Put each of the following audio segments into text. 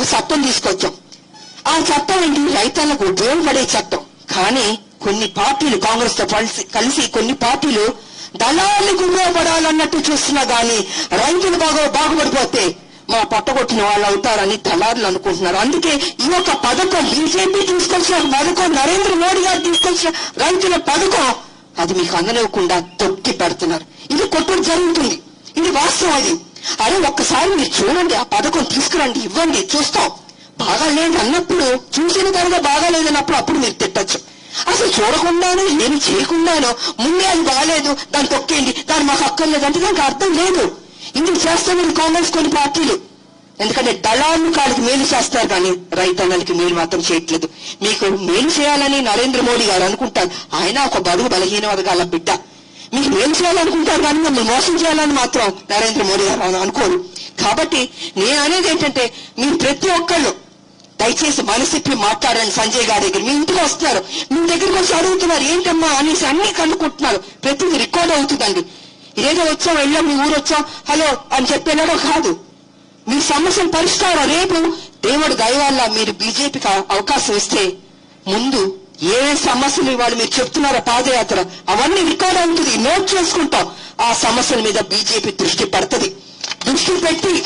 ఒక చట్టం తీసుకొచ్చాం ఆ చట్టం ఏంటి రైతులకు ఉపయోగపడే చట్టం కానీ కొన్ని పార్టీలు కాంగ్రెస్ తో కలిసి కలిసి కొన్ని పార్టీలు దళాలకు ఉపయోగపడాలన్నట్టు చూస్తున్నా గానీ రైతులు బాగా బాగుపడిపోతే మా పట్టగొట్టిన వాళ్ళు అవుతారని దళారులు అనుకుంటున్నారు అందుకే ఈ యొక్క పథకం బీజేపీ తీసుకొచ్చిన పథకం నరేంద్ర మోడీ గారు తీసుకొచ్చిన రైతుల పథకం అది మీకు అందనివ్వకుండా తొక్కి పెడుతున్నారు ఇది కొట్టుడు జరుగుతుంది ఇది వాస్తవం అది అరే ఒక్కసారి మీరు చూడండి ఆ పథకం తీసుకురండి ఇవ్వండి చూస్తాం బాగాలేదు అన్నప్పుడు చూసిన తర్వాత బాగాలేదన్నప్పుడు అప్పుడు మీరు తిట్టచ్చు అసలు చూడకుండానో ఏమి చేయకుండానో ముందే అది బాగాలేదు దాన్ని తొక్కేయండి దాన్ని మాకు అక్కర్లేదు అంటే దానికి అర్థం లేదు ఇందుకు చేస్తున్నది కాంగ్రెస్ కొన్ని పార్టీలు ఎందుకంటే దళాలు కాళ్ళకి మేలు చేస్తారు కానీ రైతన్నలకి మేలు మాత్రం చేయట్లేదు మీకు మేలు చేయాలని నరేంద్ర మోడీ గారు అనుకుంటారు ఆయన ఒక బడుగు బలహీన వర్గాల బిడ్డ మీకు మేలు చేయాలనుకుంటారు కానీ మిమ్మల్ని మోసం చేయాలని మాత్రం నరేంద్ర మోడీ గారు అను- అనుకోరు కాబట్టి నేను అనేది ఏంటంటే మీరు ప్రతి ఒక్కళ్ళు దయచేసి మనసిప్పి మాట్లాడండి సంజయ్ గారి దగ్గర మీ ఇంటికి వస్తున్నారు మీ దగ్గరికి వచ్చి అడుగుతున్నారు ఏంటమ్మా అనేసి అన్ని కనుక్కుంటున్నారు ప్రతిదీ రికార్డ్ అవుతుందండి ఇదేదో వచ్చాం వెళ్ళాం మీ ఊరు వచ్చాం హలో అని చెప్పి వెళ్ళడం కాదు మీ సమస్యల పరిష్కారం రేపు దేవుడు దయ వల్ల మీరు బీజేపీకి అవకాశం ఇస్తే ముందు ఏ ఏ సమస్యలు ఇవాళ మీరు చెప్తున్నారో పాదయాత్ర అవన్నీ రికార్డ్ అవుతుంది నోట్ చేసుకుంటాం ఆ సమస్యల మీద బీజేపీ దృష్టి పడుతుంది దృష్టి పెట్టి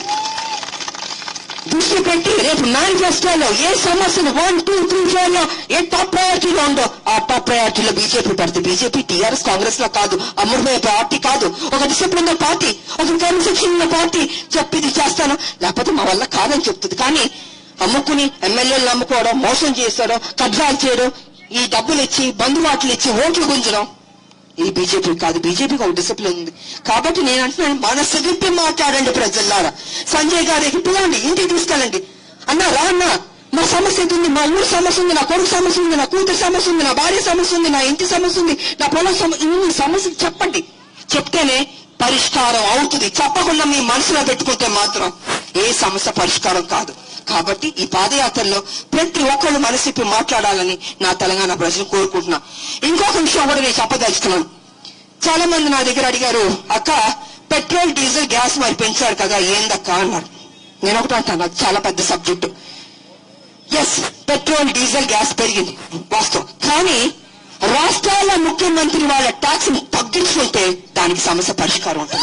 దృష్టి పెట్టి రేపు మేనిఫెస్టోలో ఏ సమస్యలు వన్ టూ త్రీ ఫోర్ లో ఏ టాప్ ప్రయారిటీలో ఉందో ఆ టాప్ ప్రయారిటీలో బీజేపీ పడుతుంది బీజేపీ టీఆర్ఎస్ కాంగ్రెస్ లో కాదు అమృతమయ పార్టీ కాదు ఒక డిసిప్లిన్ పార్టీ ఒక క్రమశిక్షణ ఉన్న పార్టీ చెప్పింది చేస్తాను లేకపోతే మా వల్ల కాదని చెప్తుంది కానీ అమ్ముకుని ఎమ్మెల్యేలు నమ్ముకోవడం మోసం చేసడం కబ్జాలు చేయడం ఈ డబ్బులు ఇచ్చి బంధువాట్లు ఇచ్చి ఓట్లు గుంజడం ఇది బీజేపీ కాదు బీజేపీకి ఒక డిసిప్లిన్ ఉంది కాబట్టి నేను అంటున్నాను మనసు విప్పి మాట్లాడండి ప్రజల్లారా సంజయ్ గారికి పిలవండి ఇంటికి తీసుకెళ్ళండి అన్నా రా అన్నా మా సమస్య ఇది ఉంది మా ఊరు సమస్య ఉంది నా కొడుకు సమస్య ఉంది నా కూతురు సమస్య ఉంది నా భార్య సమస్య ఉంది నా ఇంటి సమస్య ఉంది నా పొలం సమస్య ఇన్ని సమస్యలు చెప్పండి చెప్తేనే పరిష్కారం అవుతుంది చెప్పకుండా మీ మనసులో పెట్టుకుంటే మాత్రం ఏ సమస్య పరిష్కారం కాదు కాబట్టి ఈ పాదయాత్రలో ప్రతి ఒక్కళ్ళు మనసిప్పి మాట్లాడాలని నా తెలంగాణ ప్రజలు కోరుకుంటున్నా ఇంకొక విషయం కూడా నేను చెప్పదలుచుకున్నాను చాలా మంది నా దగ్గర అడిగారు అక్క పెట్రోల్ డీజిల్ గ్యాస్ మరి పెంచారు కదా ఏందక్క అన్నారు నేను ఒకటి అంటాను అది చాలా పెద్ద subject yes petrol diesel gas పెరిగింది వాస్తవం కానీ రాష్ట్రాల ముఖ్యమంత్రి వాళ్ళ ట్యాక్స్ తగ్గించుకుంటే దానికి సమస్య పరిష్కారం ఉంటుంది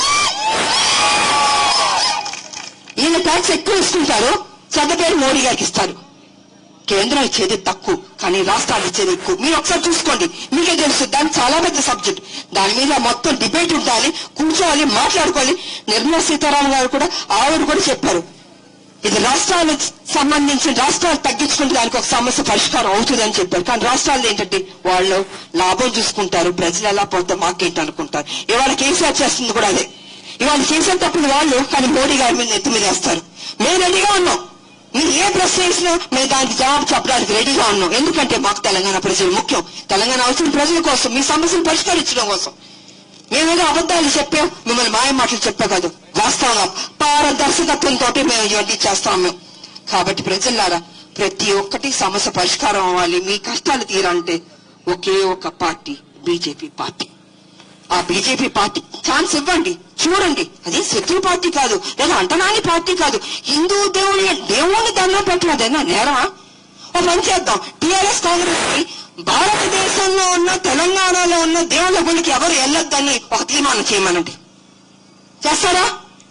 ఈయన ట్యాక్స్ ఎక్కువ ఇస్తుంటారు చెడ్డ పేరు మోడీ గారికి ఇస్తారు కేంద్రం ఇచ్చేది తక్కువ కానీ రాష్ట్రాలు ఇచ్చేది ఎక్కువ మీరు ఒకసారి చూసుకోండి మీకే తెలుసు దాని చాలా పెద్ద సబ్జెక్ట్ దాని మీద మొత్తం డిబేట్ ఉండాలి కూర్చోవాలి మాట్లాడుకోవాలి నిర్మలా సీతారామన్ గారు కూడా ఆవిడ కూడా చెప్పారు ఇది రాష్ట్రాలకు సంబంధించిన రాష్ట్రాలు తగ్గించుకుంటే దానికి ఒక సమస్య పరిష్కారం అవుతుందని చెప్పారు కానీ రాష్ట్రాలు ఏంటంటే వాళ్ళు లాభం చూసుకుంటారు ప్రజలు ఎలా పోతే మాకేంటి అనుకుంటారు ఇవాళ కేసీఆర్ చేస్తుంది కూడా అదే ఇవాళ కేసీఆర్ తప్పిన వాళ్ళు కానీ మోడీ గారి మీద ఎత్తి మీద వేస్తారు మేము రెడీగా ఉన్నాం మీరు ఏ ప్రశ్న వేసినా మేము దానికి జవాబు చెప్పడానికి రెడీగా ఉన్నాం ఎందుకంటే మాకు తెలంగాణ ప్రజలు ముఖ్యం తెలంగాణ అవసరం ప్రజల కోసం మీ సమస్యను పరిష్కరించడం కోసం మేమేదో అబద్ధాలు చెప్పాం మిమ్మల్ని మాయ మాటలు చెప్పా కాదు వాస్తవంగా పారదర్శకత్వంతో మేము ఇవన్నీ చేస్తాం మేము కాబట్టి ప్రజల్లారా ప్రతి ఒక్కటి సమస్య పరిష్కారం అవ్వాలి మీ కష్టాలు తీరాలంటే ఒకే ఒక పార్టీ బీజేపీ పార్టీ ఆ బీజేపీ పార్టీ ఛాన్స్ ఇవ్వండి చూడండి అది శత్రు పార్టీ కాదు లేదా అంటనాని పార్టీ కాదు హిందూ దేవుని దేవుని దండం పెట్టలేదన్నా నేరమా ఒక పని చేద్దాం టిఆర్ఎస్ కాంగ్రెస్ కి భారతదేశంలో ఉన్న తెలంగాణలో ఉన్న దేవుళ్ళ గుడికి ఎవరు వెళ్ళొద్దని ఒక తీర్మానం చేయమనండి చేస్తారా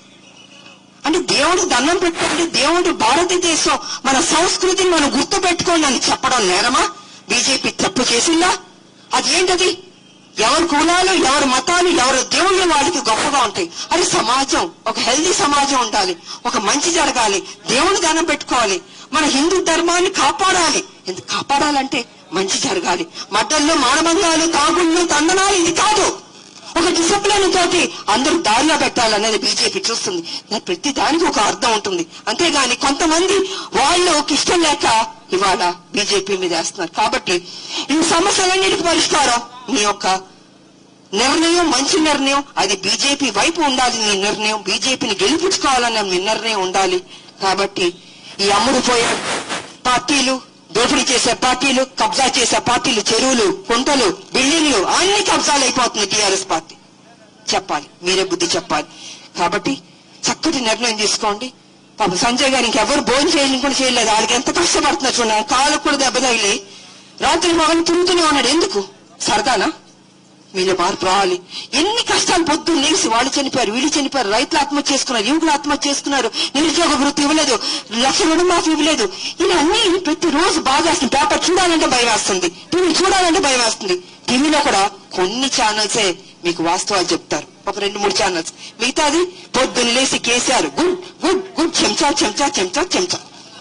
అంటే దేవుడు దండం పెట్టుకోండి దేవుడు భారతదేశం మన సంస్కృతిని మనం గుర్తు పెట్టుకోండి అని చెప్పడం నేరమా బీజేపీ తప్పు చేసిందా అది ఏంటది ఎవరి కులాలు ఎవరి మతాలు ఎవరి దేవుళ్ళు వాళ్ళకి గొప్పగా ఉంటాయి అది సమాజం ఒక హెల్దీ సమాజం ఉండాలి ఒక మంచి జరగాలి దేవుని దండం పెట్టుకోవాలి మన హిందూ ధర్మాన్ని కాపాడాలి ఎందుకు కాపాడాలంటే మంచి జరగాలి మడ్డల్లో మానభంగాలు తాగుళ్ళు తందనాలు ఇది కాదు ఒక డిసిప్లిన్ తోటి అందరూ దారిలో పెట్టాలనేది బీజేపీ చూస్తుంది దాని ప్రతి దానికి ఒక అర్థం ఉంటుంది అంతేగాని కొంతమంది వాళ్ళు ఒక ఇష్టం లేక ఇవాళ బీజేపీ మీద వేస్తున్నారు కాబట్టి ఈ సమస్యలన్నిటికీ పరిష్కారం మీ యొక్క నిర్ణయం మంచి నిర్ణయం అది బీజేపీ వైపు ఉండాలి మీ నిర్ణయం బీజేపీని గెలిపించుకోవాలన్న మీ నిర్ణయం ఉండాలి కాబట్టి ఈ అమ్ముడు పోయే పార్టీలు దోపిడీ చేసే పార్టీలు కబ్జా చేసే పార్టీలు చెరువులు కుంటలు బిల్డింగ్లు అన్ని కబ్జాలు అయిపోతుంది టీఆర్ఎస్ పార్టీ చెప్పాలి మీరే బుద్ధి చెప్పాలి కాబట్టి చక్కటి నిర్ణయం తీసుకోండి పాప సంజయ్ గారు ఇంకెవరు భోజనం చేయని కూడా చేయలేదు వాళ్ళకి ఎంత కష్టపడుతున్నారు చూడండి కాళ్ళకు కూడా దెబ్బ తగిలి రాత్రి పగలు తిరుగుతూనే ఉన్నాడు ఎందుకు సరదానా మీలో మార్పు రావాలి ఎన్ని కష్టాలు పొద్దున్న లేచి వాళ్ళు చనిపోయారు వీళ్ళు చనిపోయారు రైతులు ఆత్మహత్య చేసుకున్నారు యువకులు ఆత్మహత్య చేసుకున్నారు నిరుద్యోగ వృత్తి ఇవ్వలేదు లక్ష రుణమాఫీ ఇవ్వలేదు ఇలా అన్ని ప్రతిరోజు బాగా వస్తుంది పేపర్ చూడాలంటే భయం వేస్తుంది టీవీ చూడాలంటే భయం వేస్తుంది టీవీలో కూడా కొన్ని ఛానల్సే మీకు వాస్తవాలు చెప్తారు ఒక రెండు మూడు ఛానల్స్ మిగతాది పొద్దున్న లేసి కేసీఆర్ గుడ్ గుడ్ గుడ్ చెంచా చెంచా చెంచా చెంచా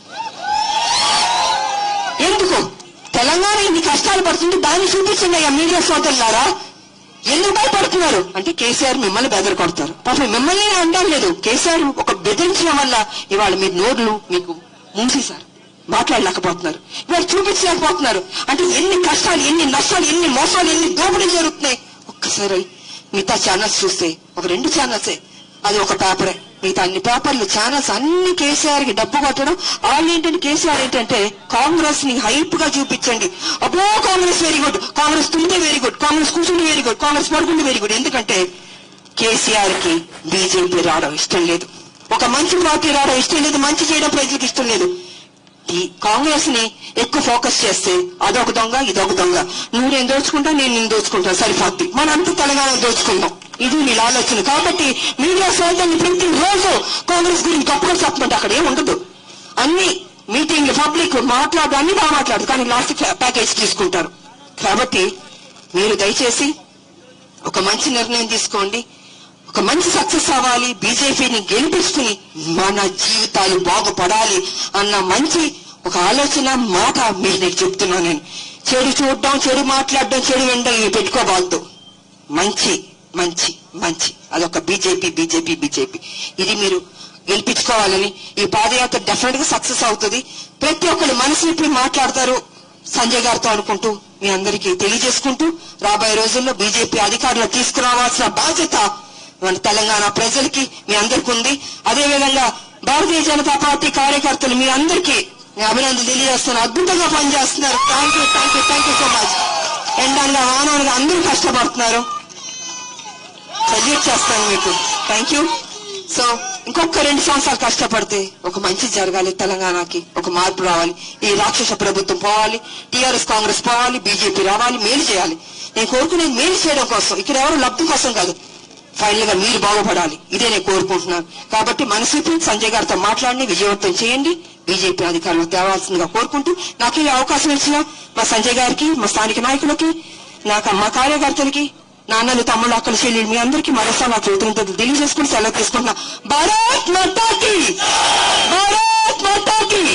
ఎందుకు తెలంగాణ ఇన్ని కష్టాలు పడుతుంది దాన్ని చూపించండి అయ్యా మీడియా సోదరులారా ఎందుకు భయపడుతున్నారు అంటే కేసీఆర్ మిమ్మల్ని బెదర కొడతారు పాపం మిమ్మల్ని అనడం లేదు కేసీఆర్ ఒక బెదిరించడం వల్ల ఇవాళ మీ నోర్లు మీకు మూసేశారు మాట్లాడలేకపోతున్నారు ఇవాళ చూపించలేకపోతున్నారు అంటే ఎన్ని కష్టాలు ఎన్ని నష్టాలు ఎన్ని మోసాలు ఎన్ని దోపిడీ జరుగుతున్నాయి ఒక్కసారి మిగతా ఛానల్స్ చూస్తే ఒక రెండు ఛానల్సే అది ఒక పేపరే మిగతా అన్ని పేపర్లు ఛానల్స్ అన్ని కేసీఆర్ కి డబ్బు కొట్టడం వాళ్ళు ఏంటంటే కేసీఆర్ ఏంటంటే కాంగ్రెస్ ని హైప్ గా చూపించండి అబ్బో కాంగ్రెస్ వెరీ గుడ్ కాంగ్రెస్ తుంటే వెరీ గుడ్ కాంగ్రెస్ కూర్చుంటే వెరీ గుడ్ కాంగ్రెస్ పడుకుంటే వెరీ గుడ్ ఎందుకంటే కేసీఆర్ కి బీజేపీ రావడం ఇష్టం లేదు ఒక మంచి పార్టీ రావడం ఇష్టం లేదు మంచి చేయడం ప్రజలకు ఇష్టం లేదు ఈ కాంగ్రెస్ ని ఎక్కువ ఫోకస్ చేస్తే అదొక దొంగ ఇదొక దొంగ నువ్వు నేను దోచుకుంటా నేను నేను దోచుకుంటా సరిపోద్ది మనంతా తెలంగాణ దోచుకుందాం ఇది వీళ్ళ ఆలోచన కాబట్టి మీడియా సోదరులు ప్రతి రోజు కాంగ్రెస్ గురించి గొప్పగా చెప్పమంటే అక్కడ ఏం ఉండదు అన్ని మీటింగ్లు పబ్లిక్ మాట్లాడు అన్ని బాగా మాట్లాడు కానీ లాస్ట్ ప్యాకేజ్ తీసుకుంటారు కాబట్టి మీరు దయచేసి ఒక మంచి నిర్ణయం తీసుకోండి ఒక మంచి సక్సెస్ అవ్వాలి బీజేపీని గెలిపిస్తుని మన జీవితాలు బాగుపడాలి అన్న మంచి ఒక ఆలోచన మాట మీకు నేను చెప్తున్నాను నేను చెడు చూడడం చెడు మాట్లాడడం చెడు వినడం ఇవి పెట్టుకోబాద్దు మంచి మంచి మంచి అదొక బీజేపీ బీజేపీ బీజేపీ ఇది మీరు గెలిపించుకోవాలని ఈ పాదయాత్ర డెఫినెట్ గా సక్సెస్ అవుతుంది ప్రతి ఒక్కరు మనసు విప్పి మాట్లాడతారు సంజయ్ గారితో అనుకుంటూ మీ అందరికీ తెలియజేసుకుంటూ రాబోయే రోజుల్లో బీజేపీ అధికారులు తీసుకురావాల్సిన బాధ్యత మన తెలంగాణ ప్రజలకి మీ అందరికి ఉంది అదే విధంగా భారతీయ జనతా పార్టీ కార్యకర్తలు మీ అందరికీ నేను అభినందన తెలియజేస్తున్నాను అద్భుతంగా పనిచేస్తున్నారు thank you thank you thank you so much ఎండనగా వాననగా అందరూ కష్టపడుతున్నారు సల్యూట్ చేస్తాను మీకు థ్యాంక్ యూ సో ఇంకొక రెండు సంవత్సరాలు కష్టపడితే ఒక మంచి జరగాలి తెలంగాణకి ఒక మార్పు రావాలి ఈ రాక్షస ప్రభుత్వం పోవాలి టీఆర్ఎస్ కాంగ్రెస్ పోవాలి బీజేపీ రావాలి మేలు చేయాలి నేను కోరుకునేది మేలు చేయడం కోసం ఇక్కడ ఎవరు లబ్ధి కోసం కాదు ఫైనల్ గా మీరు బాగుపడాలి ఇదే నేను కోరుకుంటున్నాను కాబట్టి మనసు సంజయ్ గారితో మాట్లాడి విజయవంతం చేయండి బీజేపీ అధికారులకు తేవాల్సిందిగా కోరుకుంటూ నాకు ఈ అవకాశం ఇచ్చిన మా సంజయ్ గారికి మా స్థానిక నాయకులకి నాకు మా కార్యకర్తలకి నాన్నలు తమ్ముళ్ళు అక్కలు చెల్లెలు మీ అందరికీ మరోసారి నా కృతజ్ఞతలు తెలియజేసుకుని సెలవు తీసుకుంటున్నా భారత్ మాతాకి భారత్ మాతాకి